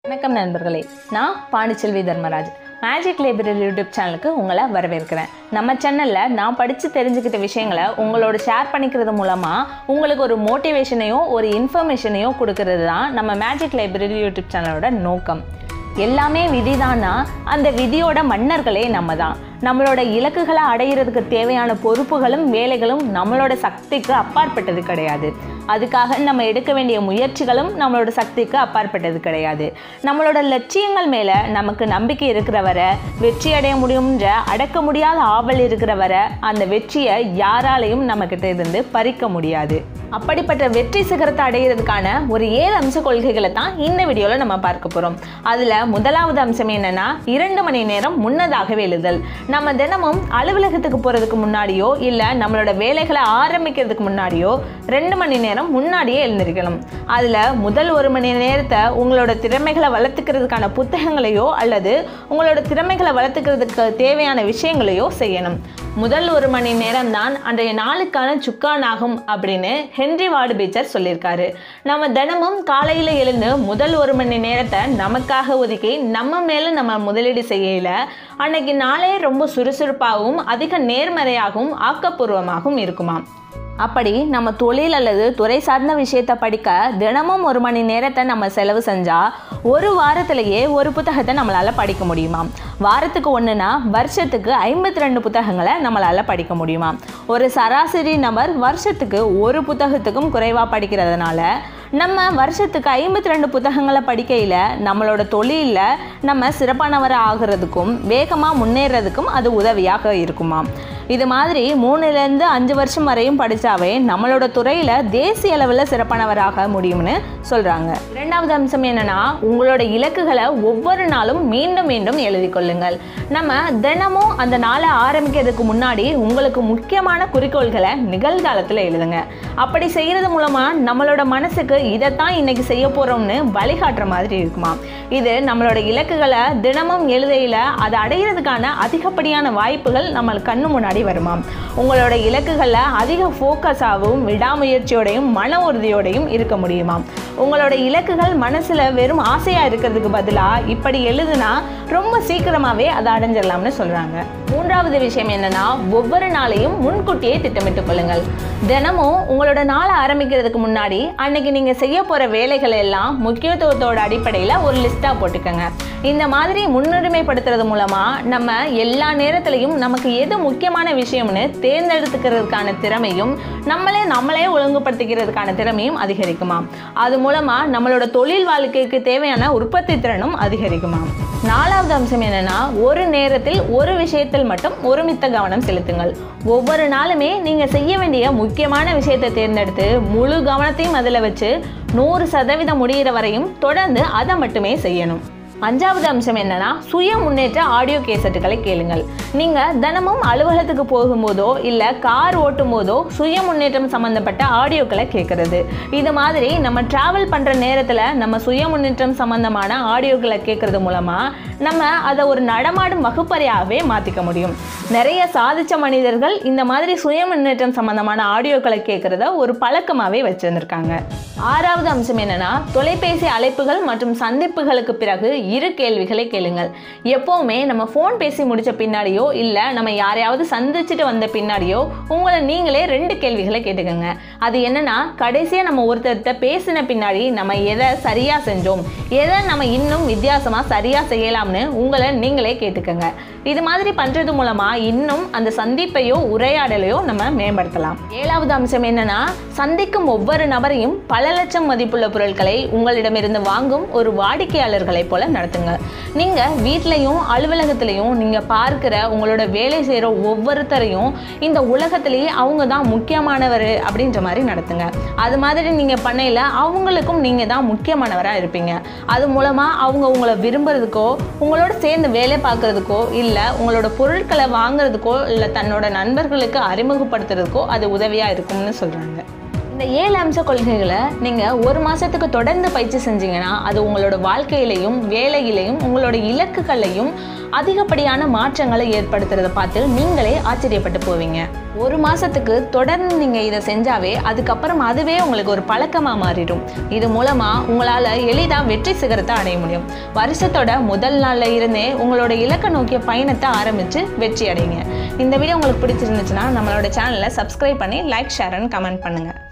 வணக்கம் நண்பர்களே நான் Pandiselvi Dharmaraj magic library YouTube சேனலுக்கு உங்களை வரவேற்கிறேன் நம்ம சேனலில் நான் படித்து தெரிஞ்சுக்கிட்ட விஷயங்களை உங்களோட ஷேர் பண்ணிக்கிறது மூலமாக உங்களுக்கு ஒரு மோட்டிவேஷனையோ ஒரு இன்ஃபர்மேஷனையோ கொடுக்கறது தான் நம்ம மேஜிக் லைப்ரரி யூடியூப் சேனலோட நோக்கம் எல்லாமே விதிதானா அந்த விதியோட மன்னர்களே நம்ம தான் நம்மளோட இலக்குகளை அடையிறதுக்கு தேவையான பொறுப்புகளும் வேலைகளும் நம்மளோட சக்திக்கு அப்பாற்பட்டது கிடையாது அதுக்காக நம்ம எடுக்க வேண்டிய முயற்சிகளும் நம்மளோட சக்திக்கு அப்பாற்பட்டது கிடையாது நம்மளோட லட்சியங்கள் மேலே நமக்கு நம்பிக்கை இருக்கிற வரை வெற்றி அடைய முடியும்ன்ற அடக்க முடியாத ஆவல் இருக்கிற வரை அந்த வெற்றியை யாராலையும் நம்மக்கிட்ட இருந்து பறிக்க முடியாது அப்படிப்பட்ட வெற்றி சிகரத்தை அடையிறதுக்கான ஒரு ஏழு அம்ச கொள்கைகளை தான் இந்த வீடியோவில் நம்ம பார்க்க போகிறோம் அதில் முதலாவது அம்சம் என்னன்னா இரண்டு மணி நேரம் முன்னதாகவே எழுதல் நம்ம தினமும் அலுவலகத்துக்கு போகிறதுக்கு முன்னாடியோ இல்லை நம்மளோட வேலைகளை ஆரம்பிக்கிறதுக்கு முன்னாடியோ ரெண்டு மணி நேரம் முன்னாடியே எழுந்திருக்கணும் அதில் முதல் ஒரு மணி நேரத்தை உங்களோட திறமைகளை வளர்த்துக்கிறதுக்கான புத்தகங்களையோ அல்லது உங்களோட திறமைகளை வளர்த்துக்கிறதுக்கு தேவையான விஷயங்களையோ செய்யணும் முதல் ஒரு மணி நேரம் தான் அன்றைய நாளுக்கான சுக்கானாகும் அப்படின்னு ஹென்ரி வார்டு பீச்சர் சொல்லியிருக்காரு நம்ம தினமும் காலையில் எழுந்து முதல் ஒரு மணி நேரத்தை நமக்காக ஒதுக்கி நம்ம மேலே நம்ம முதலீடு செய்யல அன்னைக்கு நாளே ரொம்ப சுறுசுறுப்பாகவும் அதிக நேர்மறையாகவும் ஆக்கப்பூர்வமாகவும் இருக்குமாம் அப்படி நம்ம தொழில் அல்லது துறை சார்ந்த விஷயத்தை படிக்க தினமும் ஒரு மணி நேரத்தை நம்ம செலவு செஞ்சால் ஒரு வாரத்திலேயே ஒரு புத்தகத்தை நம்மளால் படிக்க முடியுமாம் வாரத்துக்கு ஒன்றுனா வருஷத்துக்கு ஐம்பத்தி ரெண்டு புத்தகங்களை நம்மளால் படிக்க முடியுமாம் ஒரு சராசரி நபர் வருஷத்துக்கு ஒரு புத்தகத்துக்கும் குறைவாக படிக்கிறதுனால நம்ம வருஷத்துக்கு ஐம்பத்தி ரெண்டு புத்தகங்களை படிக்கையில் நம்மளோட தொழிலில் நம்ம சிறப்பானவராக ஆகிறதுக்கும் வேகமாக முன்னேறதுக்கும் அது உதவியாக இருக்குமாம் இது மாதிரி மூணுலேருந்து அஞ்சு வருஷம் வரையும் படித்தாவே நம்மளோட துறையில் தேசிய அளவில் சிறப்பானவராக முடியும்னு சொல்கிறாங்க இரண்டாவது அம்சம் என்னன்னா உங்களோட இலக்குகளை ஒவ்வொரு நாளும் மீண்டும் மீண்டும் எழுதி கொள்ளுங்கள் நம்ம தினமும் அந்த நாளை ஆரம்பிக்கிறதுக்கு முன்னாடி உங்களுக்கு முக்கியமான குறிக்கோள்களை நிகழ்காலத்தில் எழுதுங்க அப்படி செய்கிறது மூலமாக நம்மளோட மனசுக்கு இதைத்தான் இன்னைக்கு செய்ய போகிறோம்னு வழிகாட்டுற மாதிரி இருக்குமா இது நம்மளோட இலக்குகளை தினமும் எழுதையில் அதை அடையிறதுக்கான அதிகப்படியான வாய்ப்புகள் நம்ம கண்ணு முன்னாடி வருமாம் உங்களோட இலக்குகளில் அதிக ஃபோக்கஸாகவும் விடாமுயற்சியோடையும் மன உறுதியோடையும் இருக்க முடியுமாம் உங்களோட இலக்குகள் மனசில் வெறும் ஆசையாக இருக்கிறதுக்கு பதிலாக இப்படி எழுதுனா ரொம்ப சீக்கிரமாகவே அதை அடைஞ்சிடலாம்னு சொல்கிறாங்க மூன்றாவது விஷயம் என்னன்னா ஒவ்வொரு நாளையும் முன்கூட்டியே திட்டமிட்டுக் கொள்ளுங்கள் தினமும் உங்களோட நாளை ஆரம்பிக்கிறதுக்கு முன்னாடி அன்னைக்கு நீங்கள் செய்ய போகிற வேலைகள் எல்லாம் முக்கியத்துவத்தோட அடிப்படையில் ஒரு லிஸ்ட்டாக போட்டுக்கோங்க இந்த மாதிரி முன்னுரிமைப்படுத்துறது மூலமாக நம்ம எல்லா நேரத்திலையும் நமக்கு எது முக்கியமான விஷயம்னு தேர்ந்தெடுத்துக்கிறதுக்கான திறமையும் நம்மளே நம்மளே ஒழுங்குபடுத்திக்கிறதுக்கான திறமையும் அதிகரிக்குமா அது மூலமாக நம்மளோட தொழில் வாழ்க்கைக்கு தேவையான உற்பத்தி திறனும் அதிகரிக்குமா நாலாவது அம்சம் என்னன்னா ஒரு நேரத்தில் ஒரு விஷயத்தில் மட்டும் ஒருமித்த கவனம் செலுத்துங்கள் ஒவ்வொரு நாளுமே நீங்கள் செய்ய வேண்டிய முக்கியமான விஷயத்தை தேர்ந்தெடுத்து முழு கவனத்தையும் அதில் வச்சு நூறு சதவீதம் முடிகிற வரையும் தொடர்ந்து அதை மட்டுமே செய்யணும் அஞ்சாவது அம்சம் என்னன்னா சுய முன்னேற்ற ஆடியோ கேசட்டுகளை கேளுங்கள் நீங்கள் தினமும் அலுவலகத்துக்கு போகும்போதோ இல்லை கார் ஓட்டும் போதோ சுய முன்னேற்றம் சம்மந்தப்பட்ட ஆடியோக்களை கேட்குறது இது மாதிரி நம்ம ட்ராவல் பண்ணுற நேரத்தில் நம்ம சுய முன்னேற்றம் சம்மந்தமான ஆடியோக்களை கேட்குறது மூலமாக நம்ம அதை ஒரு நடமாடும் வகுப்பறையாகவே மாற்றிக்க முடியும் நிறைய சாதித்த மனிதர்கள் இந்த மாதிரி சுய முன்னேற்றம் சம்மந்தமான ஆடியோக்களை கேட்குறத ஒரு பழக்கமாகவே வச்சுருந்துருக்காங்க ஆறாவது அம்சம் என்னன்னா தொலைபேசி அழைப்புகள் மற்றும் சந்திப்புகளுக்கு பிறகு இரு கேள்விகளை கேளுங்கள் எப்போவுமே நம்ம ஃபோன் பேசி முடிச்ச பின்னாடியோ இல்லை நம்ம யாரையாவது சந்திச்சுட்டு வந்த பின்னாடியோ உங்களை நீங்களே ரெண்டு கேள்விகளை கேட்டுக்கோங்க அது என்னன்னா கடைசியாக நம்ம ஒருத்தர்கிட்ட பேசின பின்னாடி நம்ம எதை சரியாக செஞ்சோம் எதை நம்ம இன்னும் வித்தியாசமாக சரியாக செய்யலாம்னு உங்களை நீங்களே கேட்டுக்கோங்க இது மாதிரி பண்ணுறது மூலமாக இன்னும் அந்த சந்திப்பையோ உரையாடலையோ நம்ம மேம்படுத்தலாம் ஏழாவது அம்சம் என்னன்னா சந்திக்கும் ஒவ்வொரு நபரையும் பல லட்சம் மதிப்புள்ள பொருட்களை உங்களிடமிருந்து வாங்கும் ஒரு வாடிக்கையாளர்களைப் போல நடத்துங்க நீங்கள் வீட்லேயும் அலுவலகத்திலையும் நீங்கள் பார்க்குற உங்களோட வேலை செய்கிற ஒவ்வொருத்தரையும் இந்த உலகத்திலேயே அவங்க தான் முக்கியமானவர் அப்படின்ற மாதிரி நடத்துங்க அது மாதிரி நீங்கள் பண்ணையில் அவங்களுக்கும் நீங்கள் தான் முக்கியமானவராக இருப்பீங்க அது மூலமாக அவங்க உங்களை விரும்புறதுக்கோ உங்களோட சேர்ந்து வேலை பார்க்குறதுக்கோ இல்லை உங்களோட பொருட்களை வாங்குறதுக்கோ இல்லை தன்னோட நண்பர்களுக்கு அறிமுகப்படுத்துறதுக்கோ அது உதவியாக இருக்கும்னு சொல்கிறாங்க இந்த ஏழு அம்ச கொள்கைகளை நீங்கள் ஒரு மாதத்துக்கு தொடர்ந்து பயிற்சி செஞ்சீங்கன்னா அது உங்களோட வாழ்க்கையிலையும் வேலையிலையும் உங்களோட இலக்குகளையும் அதிகப்படியான மாற்றங்களை ஏற்படுத்துறதை பார்த்து நீங்களே ஆச்சரியப்பட்டு போவீங்க ஒரு மாதத்துக்கு தொடர்ந்து நீங்கள் இதை செஞ்சாவே அதுக்கப்புறம் அதுவே உங்களுக்கு ஒரு பழக்கமாக மாறிடும் இது மூலமாக உங்களால் எளிதாக வெற்றி சிகரத்தை அடைய முடியும் வருஷத்தோட முதல் நாளில் இருந்தே உங்களோட இலக்கை நோக்கிய பயணத்தை ஆரம்பித்து வெற்றி அடைங்க இந்த வீடியோ உங்களுக்கு பிடிச்சிருந்துச்சுன்னா நம்மளோட சேனலை சப்ஸ்கிரைப் பண்ணி லைக் ஷேர் அண்ட் கமெண்ட் பண்ணுங்கள்